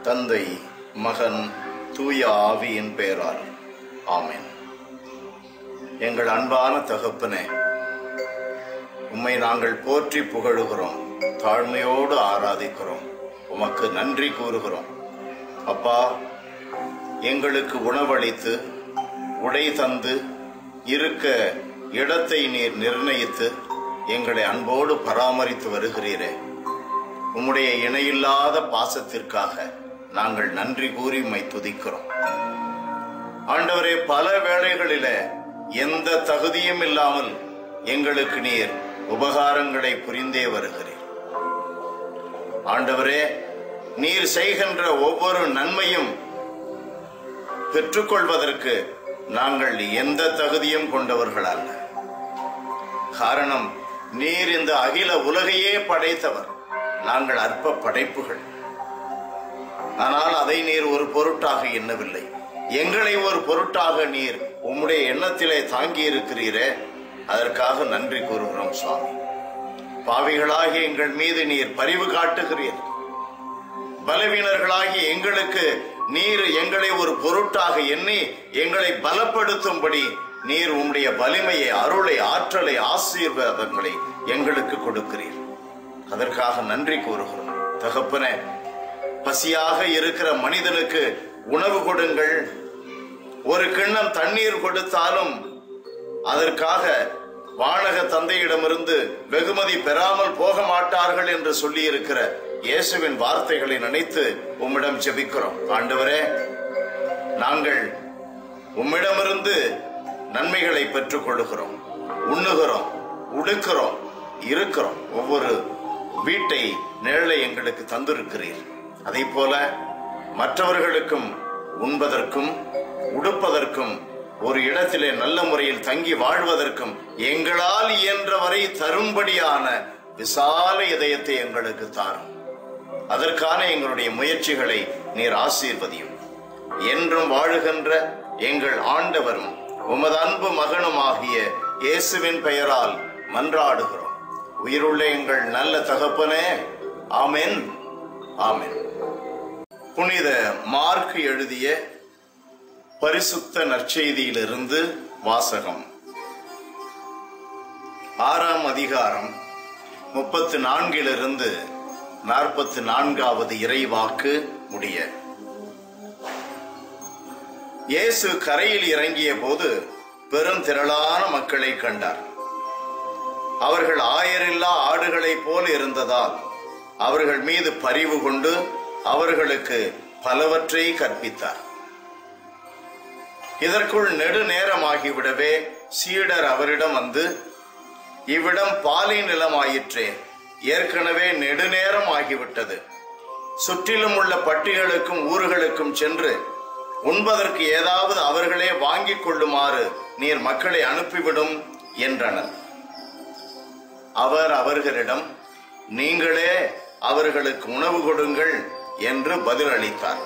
தந்தை மகன் தூய ஆவியின் பெயரால் ஆமென் எங்கள் அன்பான தகப்பனே உம்மை நாங்கள் போற்றி புகழுகிறோம் தாழ்மையோடு ஆராதிக்கிறோம் உமக்கு நன்றி கூறுகிறோம் அப்பா எங்களுக்கு உணவளித்து உடை தந்து இருக்க இடத்தை நீர் நிர்ணயித்து எங்களை அன்போடு பராமரித்து வருகிறீரே உம்முடைய இணையில்லாத பாசத்திற்காக நாங்கள் நன்றி கூறி உம்மை துதிக்கிறோம் ஆண்டவரே பல வேளைகளில எந்த தகுதியும் இல்லாமல் எங்களுக்கு நீர் உபகாரங்களை புரிந்தே வருகிறீர் ஆண்டவரே நீர் செய்கின்ற ஒவ்வொரு நன்மையும் பெற்றுக்கொள்வதற்கு நாங்கள் எந்த தகுதியும் கொண்டவர்கள் அல்ல காரணம் நீர் இந்த அகில உலகையே படைத்தவர் நாங்கள் அற்ப படைப்புகள் ஆனால் அதை நீர் ஒரு பொருட்டாக எண்ணவில்லை எங்களை ஒரு பொருட்டாக நீர் உம்முடைய எண்ணத்திலே தாங்கி இருக்கிறீரே அதற்காக நன்றி கூறுகிறோம் சுவாமி பாவிகளாகி எங்கள் மீது நீர் பரிவு காட்டுகிறீர் பலவீனர்களாகி எங்களுக்கு நீர் எங்களை ஒரு பொருட்டாக எண்ணி எங்களை பலப்படுத்தும்படி நீர் உம்முடைய வலிமையை அருளை ஆற்றலை ஆசீர்வாதங்களை எங்களுக்கு கொடுக்கிறீர் அதற்காக நன்றி கூறுகிறோம் தகப்பனே பசியாக இருக்கிற மனிதனுக்கு உணவு கொடுங்கள் ஒரு கிண்ணம் தண்ணீர் கொடுத்தாலும் அதற்காக வானக தந்தையிடமிருந்து வெகுமதி பெறாமல் போக மாட்டார்கள் என்று சொல்லி இருக்கிற இயேசுவின் வார்த்தைகளை நினைத்து உம்மிடம் ஜெபிக்கிறோம் ஆண்டவரே நாங்கள் உம்மிடமிருந்து நன்மைகளை பெற்றுக் கொள்ளுகிறோம் உண்ணுகிறோம் உடுக்கிறோம் இருக்கிறோம் ஒவ்வொரு வீட்டை நிழலை எங்களுக்கு தந்திருக்கிறீர் அதை போல மற்றவர்களுக்கும் உண்பதற்கும் உடுப்பதற்கும் ஒரு இடத்திலே நல்ல முறையில் தங்கி வாழ்வதற்கும் எங்களால் இயன்றவரை தரும்படியான விசால இதயத்தை எங்களுக்கு தாரும் அதற்கான எங்களுடைய முயற்சிகளை நீர் ஆசீர்வதியும் என்றும் வாழுகின்ற எங்கள் ஆண்டவரும் உமது அன்பு மகனுமாகிய இயேசுவின் பெயரால் மன்றாடுகிறோம் உயிருள்ள எங்கள் நல்ல தகப்பனே ஆமென் ஆமென் புனித மார்க் எழுதிய பரிசுத்த நற்செய்தியிலிருந்து வாசகம் ஆறாம் அதிகாரம் முப்பத்து நான்கிலிருந்து நாற்பத்து நான்காவது இறைவாக்கு முடிய இயேசு கரையில் இறங்கிய போது பெரும் திரளான மக்களை கண்டார் அவர்கள் ஆயரில்லா ஆடுகளைப் போல இருந்ததால் அவர்கள் மீது பரிவு கொண்டு அவர்களுக்கு பலவற்றை கற்பித்தார் இதற்குள் நெடுநேரமாகிவிடவே சீடர் அவரிடம் வந்து இவ்விடம் பாலை நிலமாயிற்றே ஏற்கனவே நெடுநேரம் ஆகிவிட்டது சுற்றிலும் உள்ள பட்டிகளுக்கும் ஊர்களுக்கும் சென்று உண்பதற்கு ஏதாவது அவர்களே வாங்கிக் கொள்ளுமாறு நீர் மக்களை அனுப்பிவிடும் என்றனர் அவர் அவர்களிடம் நீங்களே அவர்களுக்கு உணவு கொடுங்கள் என்று பதிலளித்தார்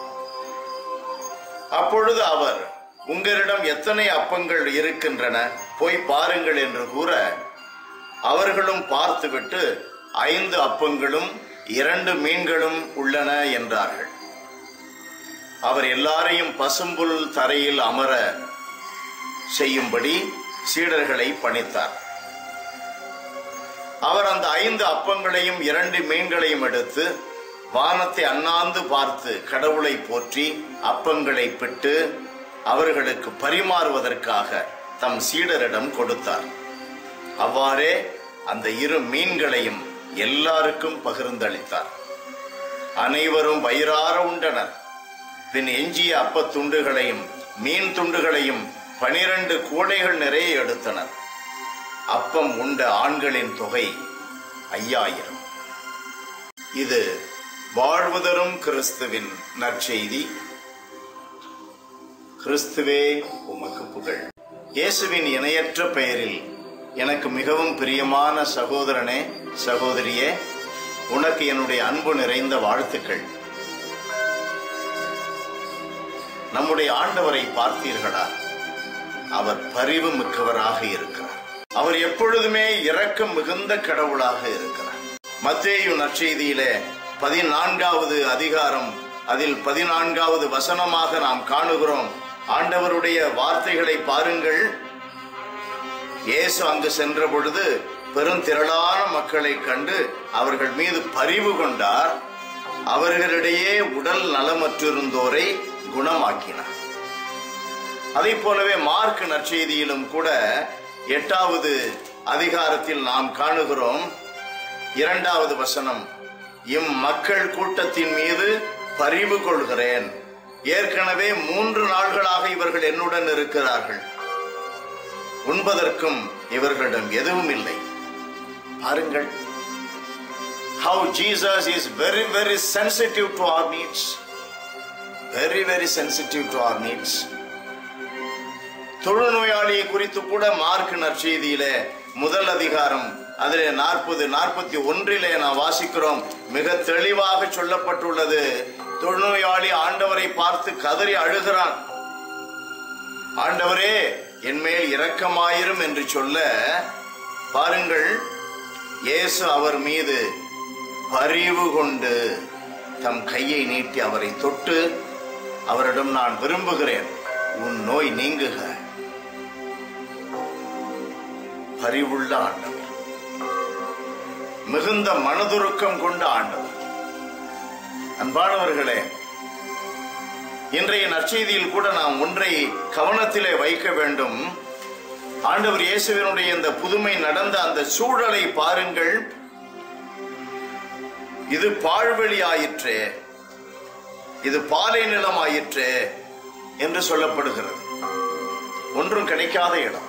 அப்பொழுது அவர் உங்களிடம் எத்தனை அப்பங்கள் இருக்கின்றன போய் பாருங்கள் என்று கூற அவர்களும் பார்த்துவிட்டு ஐந்து அப்பங்களும் இரண்டு மீன்களும் உள்ளன என்றார்கள் அவர் எல்லாரையும் பசும்புல் தரையில் அமர செய்யும்படி சீடர்களை பணித்தார் அவர் அந்த ஐந்து அப்பங்களையும் இரண்டு மீன்களையும் எடுத்து வானத்தை அண்ணாந்து பார்த்து கடவுளை போற்றி அப்பங்களை பிட்டு அவர்களுக்கு பரிமாறுவதற்காக தம் சீடரிடம் கொடுத்தார் அவ்வாறே அந்த இரு மீன்களையும் எல்லாருக்கும் பகிர்ந்தளித்தார் அனைவரும் வயிறார உண்டனர் பின் எஞ்சிய அப்ப துண்டுகளையும் மீன் துண்டுகளையும் பனிரண்டு கூடைகள் நிறைய எடுத்தனர் அப்பம் உண்ட ஆண்களின் தொகை ஐயாயிரம் இது வாழ்வுதரும் கிறிஸ்துவின் நற்செய்தி கிறிஸ்துவே உமக்கு புகழ் இயேசுவின் இணையற்ற பெயரில் எனக்கு மிகவும் பிரியமான சகோதரனே சகோதரியே உனக்கு என்னுடைய அன்பு நிறைந்த வாழ்த்துக்கள் நம்முடைய ஆண்டவரை பார்த்தீர்களா அவர் பரிவு மிக்கவராக இருக்கிறார் அவர் எப்பொழுதுமே இரக்கம் மிகுந்த கடவுளாக இருக்கிறார் மத்தேயு நற்செய்தியிலே பதினான்காவது அதிகாரம் அதில் பதினான்காவது வசனமாக நாம் காணுகிறோம் ஆண்டவருடைய வார்த்தைகளை பாருங்கள் இயேசு அங்கு சென்ற பொழுது பெருந்திரளான மக்களை கண்டு அவர்கள் மீது பரிவு கொண்டார் அவர்களிடையே உடல் நலமற்றிருந்தோரை குணமாக்கினார் அதை போலவே மார்க் நற்செய்தியிலும் கூட எட்டாவது அதிகாரத்தில் நாம் காணுகிறோம் இரண்டாவது வசனம் இம் மக்கள் கூட்டத்தின் மீது பரிவு கொள்கிறேன் ஏற்கனவே மூன்று நாள்களாக இவர்கள் என்னுடன் இருக்கிறார்கள் உண்பதற்கும் இவர்களிடம் எதுவும் இல்லை பாருங்கள் how Jesus is very very sensitive to our needs very very sensitive to our needs தொழுநோயாளியை குறித்து கூட மார்க் நற்செய்தியிலே முதல் அதிகாரம் அதிலே நாற்பது நாற்பத்தி ஒன்றிலே நாம் வாசிக்கிறோம் மிக தெளிவாக சொல்லப்பட்டுள்ளது தொழுநோயாளி ஆண்டவரை பார்த்து கதறி அழுகிறான் ஆண்டவரே என்மேல் இரக்கமாயிரும் என்று சொல்ல பாருங்கள் இயேசு அவர் மீது பரிவு கொண்டு தம் கையை நீட்டி அவரை தொட்டு அவரிடம் நான் விரும்புகிறேன் உன் நோய் நீங்குக பரிவுள்ள ஆண்டவர் மிகுந்த மனதுருக்கம் கொண்ட ஆண்டவர் அன்பானவர்களே இன்றைய நற்செய்தியில் கூட நாம் ஒன்றை கவனத்திலே வைக்க வேண்டும் ஆண்டவர் இயேசுவினுடைய இந்த புதுமை நடந்த அந்த சூழலை பாருங்கள் இது பாழ்வெளி ஆயிற்றே இது பாலை நிலம் ஆயிற்றே என்று சொல்லப்படுகிறது ஒன்றும் கிடைக்காத இடம்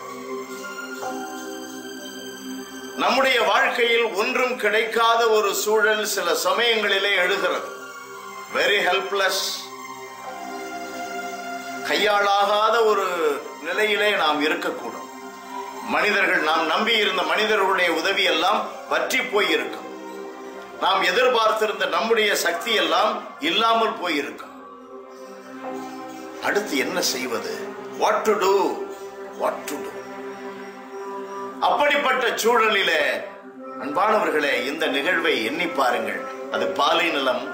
நம்முடைய வாழ்க்கையில் ஒன்றும் கிடைக்காத ஒரு சூழல் சில சமயங்களிலே எழுகிறது வெரி ஹெல்ப்லெஸ் கையாளாகாத ஒரு நிலையிலே நாம் இருக்கக்கூடும் மனிதர்கள் நாம் நம்பி இருந்த மனிதர்களுடைய உதவி எல்லாம் வற்றி போயிருக்கும் நாம் எதிர்பார்த்திருந்த நம்முடைய சக்தி எல்லாம் இல்லாமல் போயிருக்கும் அடுத்து என்ன செய்வது what to do what to do அப்படிப்பட்ட சூழலிலே அன்பானவர்களே இந்த நிகழ்வை எண்ணி பாருங்கள் அது பாலை நிலம்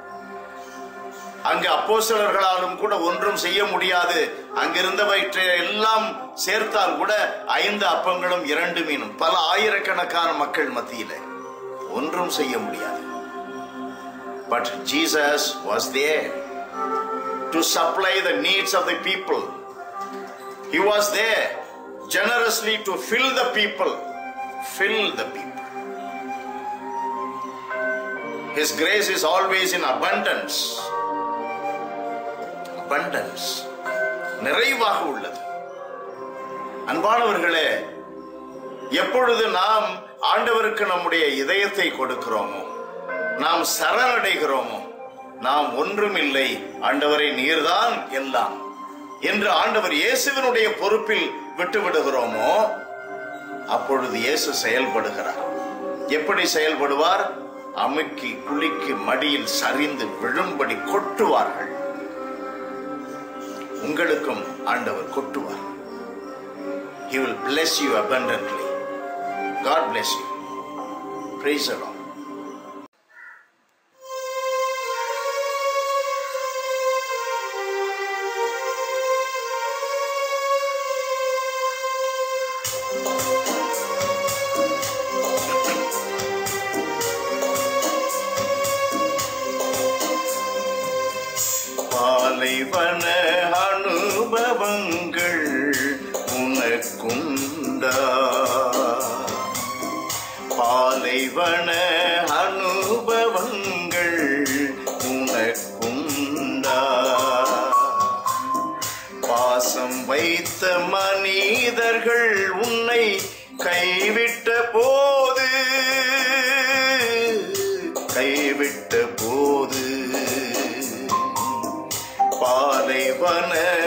அங்கு அப்போஸ்தலர்களாலும் கூட ஒன்றும் செய்ய முடியாது அங்கிருந்தவற்றை எல்லாம் சேர்த்தால் கூட ஐந்து அப்பங்களும் இரண்டு மீனும் பல ஆயிரக்கணக்கான மக்கள் மத்தியிலே ஒன்றும் செய்ய முடியாது but Jesus was there to supply the needs of the people He was there generously to fill the people. Fill the people. His grace is always in abundance. Abundance. நிறைவாக உள்ளது அன்பானவர்களே எப்பொழுது நாம் ஆண்டவருக்கு நம்முடைய இதயத்தை கொடுக்கிறோமோ நாம் சரணடைகிறோமோ நாம் ஒன்றுமில்லை ஆண்டவரை நீர்தான் எல்லாம் என்று ஆண்டவர் இயேசுவினுடைய பொறுப்பில் விட்டு விடுகிறோமோ அப்பொழுது இயேசு செயல்படுகிறார் எப்படி செயல்படுவார் அமுக்கி குலுக்கி மடியில் சரிந்து விழும்படி கொட்டுவார்கள் உங்களுக்கும் ஆண்டவர் கொட்டுவார் He will bless you abundantly. God bless you. Praise the Lord. பாலைவன அனுபவங்கள் உனக்குண்டா பாலைவன அனுபவங்கள் உனக்குண்டா பாசம் வைத்த மனிதர்கள் உன்னை கைவிட்ட போது கைவிட்ட போது பாலைவன